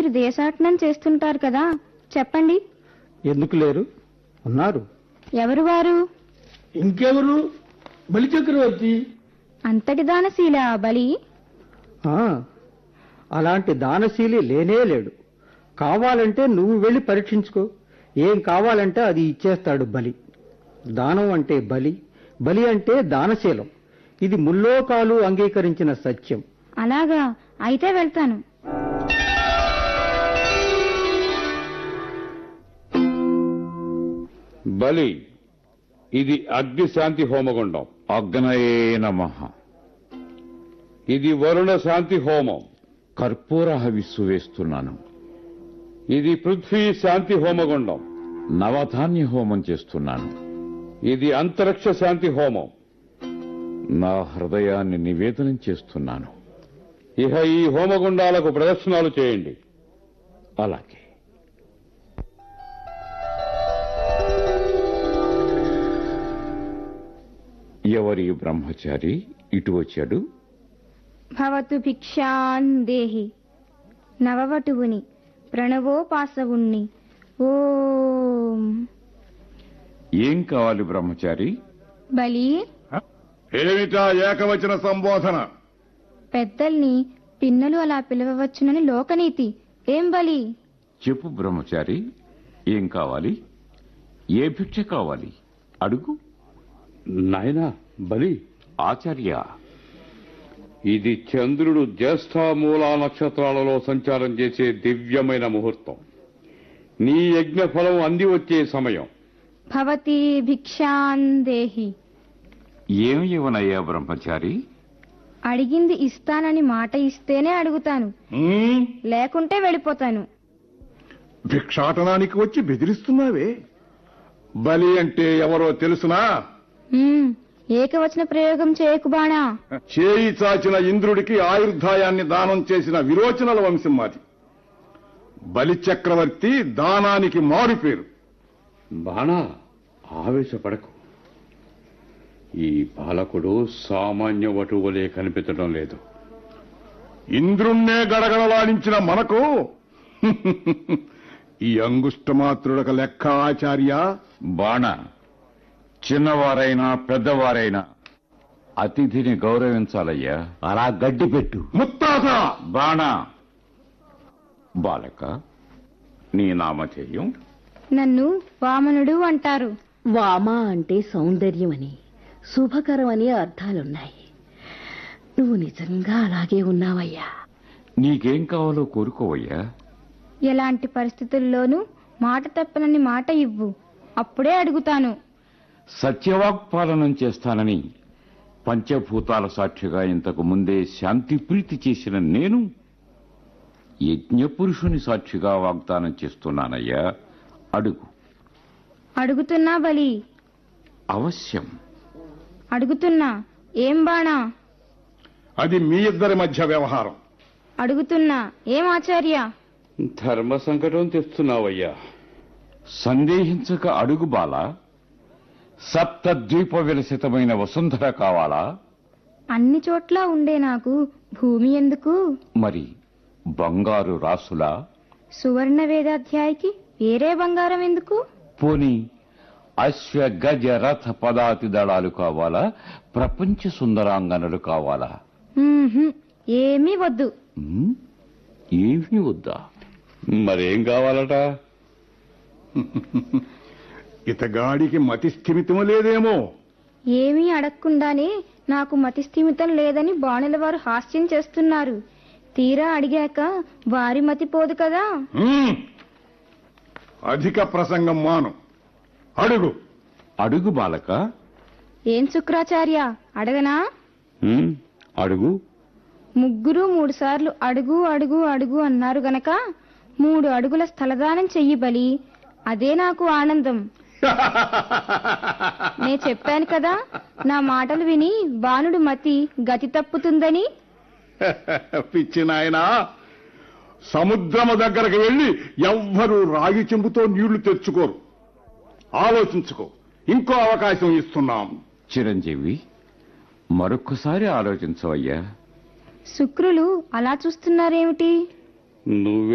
మీరు దేశాటనం చేస్తుంటారు కదా చెప్పండి ఎందుకు లేరు ఉన్నారు ఎవరు వారు ఇంకెవరు బలి చక్రవర్తి అంతటి దానశీల బలి ఆ, అలాంటి దానశీలి లేనే లేడు కావాలంటే నువ్వు వెళ్ళి పరీక్షించుకో ఏం కావాలంటే అది ఇచ్చేస్తాడు బలి దానం అంటే బలి బలి అంటే దానశీలం ఇది ముల్లోకాలు అంగీకరించిన సత్యం అలాగా అయితే వెళ్తాను బలి ఇది అగ్ని శాంతి హోమగుండం అగ్నయే నమ ఇది వరుణ శాంతి హోమం కర్పూర హవిస్సు వేస్తున్నాను ఇది పృథ్వీ శాంతి హోమగుండం నవధాన్య హోమం చేస్తున్నాను ఇది అంతరిక్ష శాంతి హోమం నా హృదయాన్ని నివేదనం చేస్తున్నాను ఇహ ఈ హోమగుండాలకు ప్రదక్షిణాలు చేయండి అలాగే ఎవరి బ్రహ్మచారి ఇటు వచ్చాడు భవతు భిక్షాన్ దేహి నవవటువుని ప్రణవోపాసవుణ్ణి ఓం ఏం కావాలి బ్రహ్మచారి బలి ఏమిటా ఏకవచన సంబోధన పెద్దల్ని పిన్నలు అలా పిలవవచ్చునని లోకనీతి ఏం బలి చెప్పు బ్రహ్మచారి ఏం కావాలి ఏ భిక్ష కావాలి అడుగు నాయనా బలి ఆచార్య ఇది చంద్రుడు జ్యేష్ఠ మూలా నక్షత్రాలలో సంచారం చేసే దివ్యమైన ముహూర్తం నీ యజ్ఞ ఫలం అంది వచ్చే సమయం భవతి భిక్షాన్ దేహి ఏం ఇవ్వనయ్యా బ్రహ్మచారి అడిగింది ఇస్తానని మాట ఇస్తేనే అడుగుతాను ఉమ్, లేకుంటే వెళ్ళిపోతాను భిక్షాటనానికి వచ్చి బెదిరిస్తున్నావే బలి అంటే ఎవరో తెలుసునా మ్మ్, ఏకవచన ప్రయోగం చేయకు బాణా చేయి చాచిన ఇంద్రుడికి ఆయుర్ధాయాన్ని దానం చేసిన విరోచనల వంశం మాది బలి చక్రవర్తి దానానికి మారుపేరు బాణా ఆవేశపడకు ఈ బాలకుడు సామాన్య వటువులే కనిపించడం లేదు ఇంద్రుణ్ణే గడగడలాడించిన మనకు ఈ అంగుష్టమాత్రుడక లెక్క ఆచార్య బాణ చిన్నవారైనా పెద్దవారైనా అతిథిని గౌరవించాలయ్యా అలా గడ్డి పెట్టు ముత్తాత బాణ బాలక నీ నామధేయం నన్ను వామనుడు అంటారు వామ అంటే సౌందర్యమని శుభకరమని అర్థాలున్నాయి నువ్వు నిజంగా అలాగే ఉన్నావయ్యా నీకేం కావాలో కోరుకోవయ్యా ఎలాంటి పరిస్థితుల్లోనూ మాట తప్పనని మాట ఇవ్వు అప్పుడే అడుగుతాను సత్యవాక్పాలనం చేస్తానని పంచభూతాల సాక్షిగా ఇంతకు ముందే శాంతి ప్రీతి చేసిన నేను యజ్ఞపురుషుని సాక్షిగా వాగ్దానం చేస్తున్నానయ్యా అడుగు అడుగుతున్నా బలి అవశ్యం అడుగుతున్నా ఏం బాణా అది మీ ఇద్దరి మధ్య వ్యవహారం అడుగుతున్నా ఏం ఆచార్య ధర్మ సంకటం తెస్తున్నావయ్యా సందేహించక అడుగు బాల సప్తద్వీప విలసితమైన వసుంధర కావాలా అన్ని చోట్ల ఉండే నాకు భూమి ఎందుకు మరి బంగారు రాసులా సువర్ణ వేదాధ్యాయికి వేరే బంగారం ఎందుకు పోని అశ్వ గజ రథ పదాతి దళాలు కావాలా ప్రపంచ సుందరాంగనలు కావాలా మ్మ్హ్మ్. ఏమీ వద్దు ఉమ్, ఏమీ వద్దా మరేం కావాలట ఇతగాడికి మతి స్థిమితం లేదేమో ఏమీ అడగకుండానే నాకు మతి స్థిమితం లేదని బాణుల వారు హాస్యం చేస్తున్నారు తీరా అడిగాక వారి మతి పోదు కదా ఉమ్. అధిక ప్రసంగం మాను అడుగు అడుగు బాలక ఏం శుక్రాచార్య అడగనా ఉమ్, అడుగు ముగ్గురు మూడు సార్లు అడుగు అడుగు అడుగు అన్నారు గనక మూడు అడుగుల స్థలదానం చెయ్యి బలి అదే నాకు ఆనందం నే చెప్పాను కదా నా మాటలు విని బాణుడు మతి గతి తప్పుతుందని పిచ్చి నాయనా సముద్రము దగ్గరకు వెళ్లి ఎవ్వరూ రాగి చెంబుతో నీళ్లు తెచ్చుకోరు ఆలోచించుకో ఇంకో అవకాశం ఇస్తున్నాం చిరంజీవి మరొక్కసారి ఆలోచించవయ్యా శుక్రులు అలా చూస్తున్నారేమిటి నువ్వే